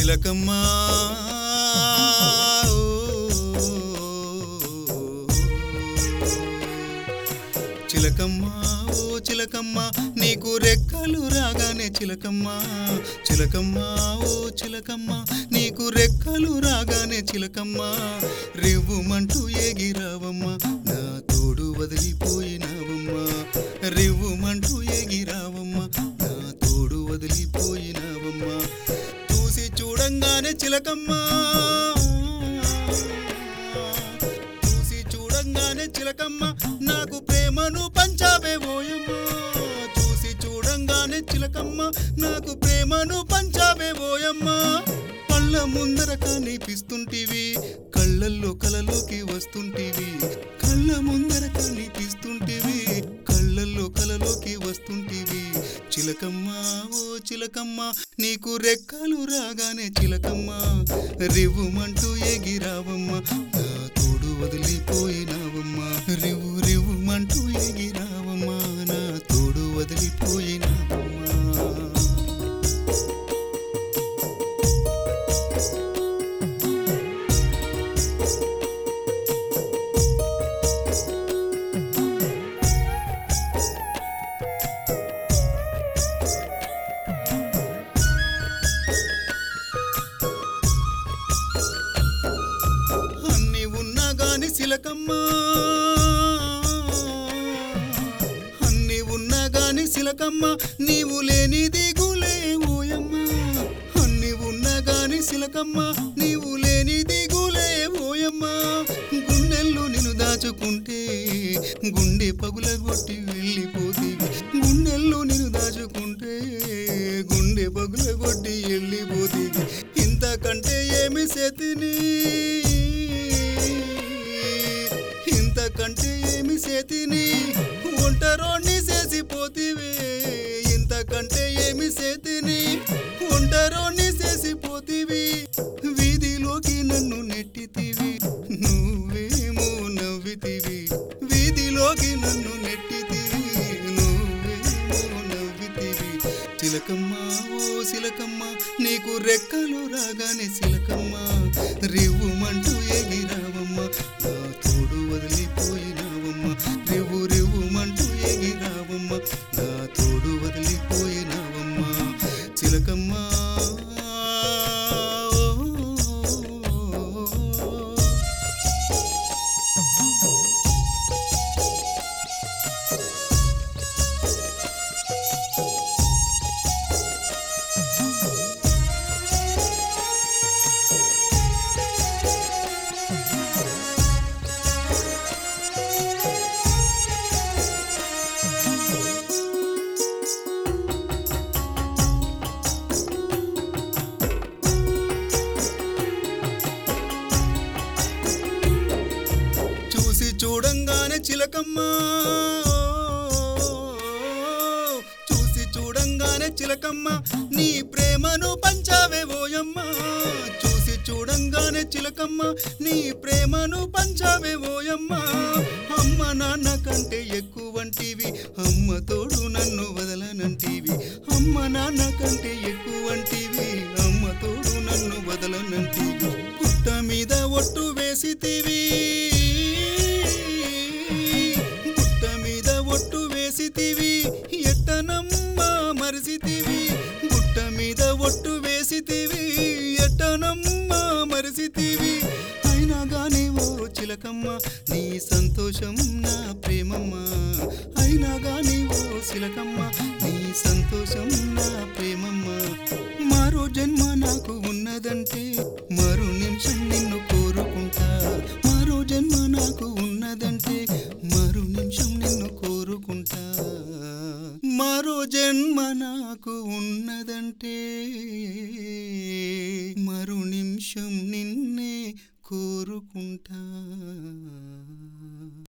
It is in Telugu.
చిలకమ్మా చిలకమ్మా ఓ చిలకమ్మా నీకు రెక్కలు రాగానే చిలకమ్మా చిలకమ్మా ఓ చిలకమ్మా నీకు రెక్కలు రాగానే చిలకమ్మా రివ్వుమంటూ ఎగిరావమ్మా నా తోడు వదిలిపోయినావమ్మా రివ్వుమంటూ ఎగిరావమ్మా నా తోడు వదిలిపోయినావమ్మా చూసి చూడంగానే చిలకమ్మా చూసి చూడంగానే చిలకమ్మ నాకు ప్రేమను పంచావే ఓయమ్మ చూసి చూడంగానే చిలకమ్మ నాకు ప్రేమను పంచావే ఓయమ్మ కళ్ళ ముందర కనిపిస్తుంటివి కళ్ళల్లో కలలోకి వస్తుంటివి కళ్ళ ముందర కనిపిస్తుంటివి కళ్ళల్లో కలలోకి వస్తుంటివి చిలకమ్మ ఓ చిలకమ్మ నీకు రెక్కలు రాగానే చిలకమ్మ రివ్వుమంటూ ఎగిరావమ్మ నా తోడు వదిలిపోయినావమ్మా రివ్వు రివ్వుమంటూ ఎగిరావమ్మా నా తోడు వదిలిపోయినావమ్మా అన్ని ఉన్నా గాని సిలకమ్మా అన్ని ఉన్నా గాని సిలకమ్మ నీవు లేని దిగులే ఓయమ్మ అన్ని ఉన్నా గాని సిలకమ్మ నీవు లేని దిగులే ఓయమ్మ గుండెల్లో నిన్ను దాచుకుంటే గుండె పగులగొట్టి వెళ్ళిపోతీవి గుండెల్లో నిన్ను దాచుకుంటే గుండె పగులగొట్టి వెళ్ళిపోతీవి ఇంతకంటే ఏమి చేతిని ఇంతకంటే ఏమి చేతిని ఒంటరోణ్ణి చేసిపోతివే ఇంతకంటే ఏమి చేతిని ఒంటరోణ్ణి చేసిపోతివి వీధిలోకి నన్ను నెట్టితివి నువ్వేమో నవ్వితివి వీధిలోకి నన్ను నెట్టితివి నువ్వేమో నవ్వితివి చిలకమ్మ ఓ చిలకమ్మ నీకు రెక్కలు రాగానే చిలకమ్మ రివ్వుమంటూ ఎగిరావమ్మ నా తోడు వదిలిపోయినావమ్మ రివ్వు రివ్వుమంటూ ఎగిరావమ్మ నా తోడు వదిలిపోయినావమ్మ చిలకమ్మ చూసి చూడంగానే చిలకమ్మ చూసి చూడంగానే చిలకమ్మ నీ ప్రేమను పంచావే ఓయమ్మ చూసి చూడంగానే చిలకమ్మ నీ ప్రేమను పంచావే ఓయమ్మ అమ్మ నాన్న కంటే ఎక్కువంటివి అమ్మ తోడు నన్ను వదలనంటివి అమ్మ నాన్న కంటే ఎక్కువంటివి అమ్మ తోడు నన్ను వదలనంటివి పుట్ట మీద ఒట్టు వేసితివి పుట్ట మీద ఒట్టు వేసితివి ఎట్టనమ్మా మరిసితివి గుట్ట మీద ఒట్టు వేసితివి ఎట్టనమ్మా మరిసితివి అయినా గాని ఓ చిలకమ్మ నీ సంతోషం నా ప్రేమమ్మ అయినా గాని ఓ చిలకమ్మ నీ సంతోషం నా ప్రేమమ్మ మరో జన్మ నాకు ఉన్నదంటే మరో నిమిషం నిన్ను కోరుకుంటా మరో జన్మ నాకు ఉన్నదంటే మరో నిమిషం నిన్ను కోరుకుంటా మరో జన్మ నాకు ఉన్నదంటే మరో నిమిషం నిన్నే కోరుకుంటా